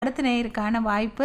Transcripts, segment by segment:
அடுத்த நேயருக்கான வாய்ப்பு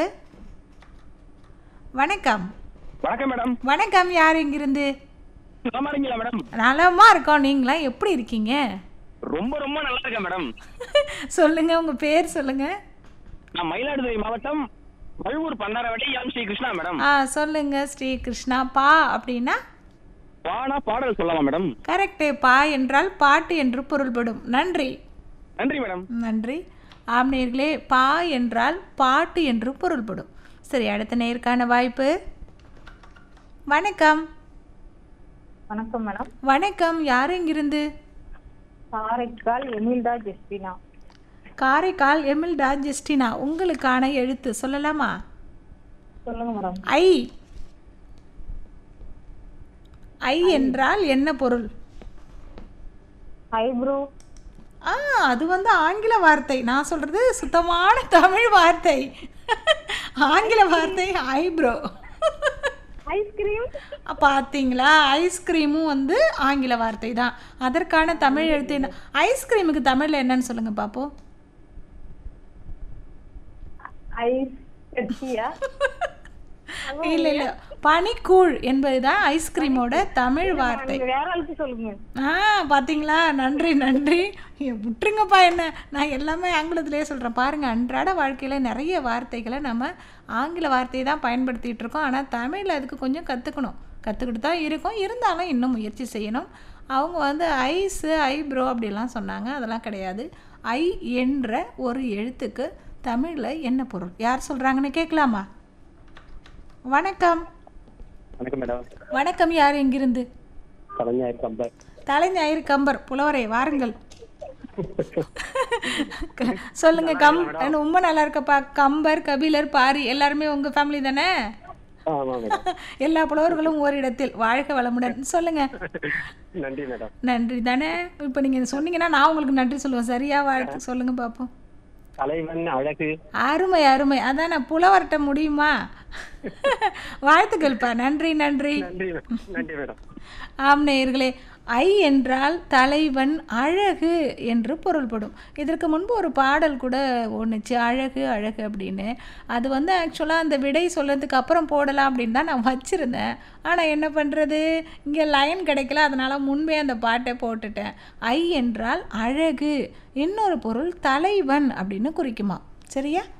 வணக்கம் வணக்கம் மேடம் வணக்கம் யார் இங்கிருந்து நலமா இருக்கீங்களா மேடம் நலமா இருக்கோம் நீங்களாம் எப்படி இருக்கீங்க ரொம்ப ரொம்ப நல்லா இருக்கேன் மேடம் சொல்லுங்க உங்க பேர் சொல்லுங்க நான் மயிலாடுதுறை மாவட்டம் வழுவூர் பண்டாரவடி எம் ஸ்ரீ கிருஷ்ணா மேடம் ஆ சொல்லுங்க ஸ்ரீ கிருஷ்ணா பா அப்படின்னா பானா பாடல் சொல்லலாமா மேடம் கரெக்டே பா என்றால் பாட்டு என்று பொருள்படும் நன்றி நன்றி மேடம் நன்றி ஆம் நேயர்களே பா என்றால் பாட்டு என்று பொருள்படும் சரி அடுத்த நேயருக்கான வாய்ப்பு வணக்கம் வணக்கம் மேடம் வணக்கம் யார் இங்கிருந்து காரைக்கால் எமில்டா ஜெஸ்டினா காரைக்கால் எமில்டா ஜெஸ்டினா உங்களுக்கான எழுத்து சொல்லலாமா சொல்லுங்க மேடம் ஐ ஐ என்றால் என்ன பொருள் ஐப்ரோ ஆ அது வந்து ஆங்கில வார்த்தை நான் சொல்றது சுத்தமான தமிழ் வார்த்தை ஆங்கில வார்த்தை ஐப்ரோ ஐஸ்கிரீம் பார்த்தீங்களா ஐஸ்கிரீமும் வந்து ஆங்கில வார்த்தை தான் அதற்கான தமிழ் எழுத்து என்ன ஐஸ்கிரீமுக்கு தமிழில் என்னன்னு சொல்லுங்க பாப்போம் ஐஸ் கட்டியா இல்லை இல்லை பனிக்கூழ் என்பதுதான் ஐஸ்கிரீமோட தமிழ் வார்த்தை நீங்க வேற ஆளுக்கு சொல்லுங்க ஆ பார்த்தீங்களா நன்றி நன்றி ஐயோ, விட்டுருங்கப்பா என்ன நான் எல்லாமே ஆங்கிலத்திலே சொல்கிறேன் பாருங்கள் அன்றாட வாழ்க்கையில் நிறைய வார்த்தைகளை நம்ம ஆங்கில வார்த்தையை தான் பயன்படுத்திகிட்டு இருக்கோம் ஆனால் தமிழில் அதுக்கு கொஞ்சம் கற்றுக்கணும் கற்றுக்கிட்டு தான் இருக்கோம் இருந்தாலும் இன்னும் முயற்சி செய்யணும் அவங்க வந்து ஐஸு ஐப்ரோ அப்படிலாம் சொன்னாங்க அதெல்லாம் கிடையாது ஐ என்ற ஒரு எழுத்துக்கு தமிழில் என்ன பொருள் யார் சொல்கிறாங்கன்னு கேட்கலாமா வணக்கம் வணக்கம் மேடம் வணக்கம் யார் எங்கிருந்து கலைஞர் கம்பர் தலைஞாயிறு கம்பர் புலவரே வாருங்கள் க- சொல்லுங்க கம் ரொம்ப நல்லா இருக்கப்பா கம்பர் கபிலர் பாரி எல்லாருமே உங்க ஃபேமிலி தானே ஆமா மேடம் எல்லா புலவர்களும் ஓரிடத்தில் வாழ்க வளமுடன் சொல்லுங்க நன்றி மேடம் நன்றி தானே இப்போ நீங்க சொன்னீங்கன்னா நான் உங்களுக்கு நன்றி சொல்லுவேன் சரியா வாழ்த்து சொல்லுங்க பார்ப்போம் தலைவன் அழகு அருமை அருமை அதான் நான் புலவர்கிட்ட முடியுமா வாழ்த்துக்கள்ப்பா நன்றி நன்றி நன்றி நன்றி மேடம் ஆம் நேயர்களே ஐ என்றால் தலைவன் அழகு என்று பொருள்படும் இதற்கு முன்பு ஒரு பாடல் கூட ஒன்றுச்சு அழகு அழகு அப்படின்னு அது வந்து ஆக்சுவலாக அந்த விடை சொல்கிறதுக்கு அப்புறம் போடலாம் அப்படின்னு தான் நான் வச்சுருந்தேன் ஆனால் என்ன பண்ணுறது இங்கே லைன் கிடைக்கல அதனால் முன்பே அந்த பாட்டை போட்டுட்டேன் ஐ என்றால் அழகு இன்னொரு பொருள் தலைவன் அப்படின்னு குறிக்குமா சரியா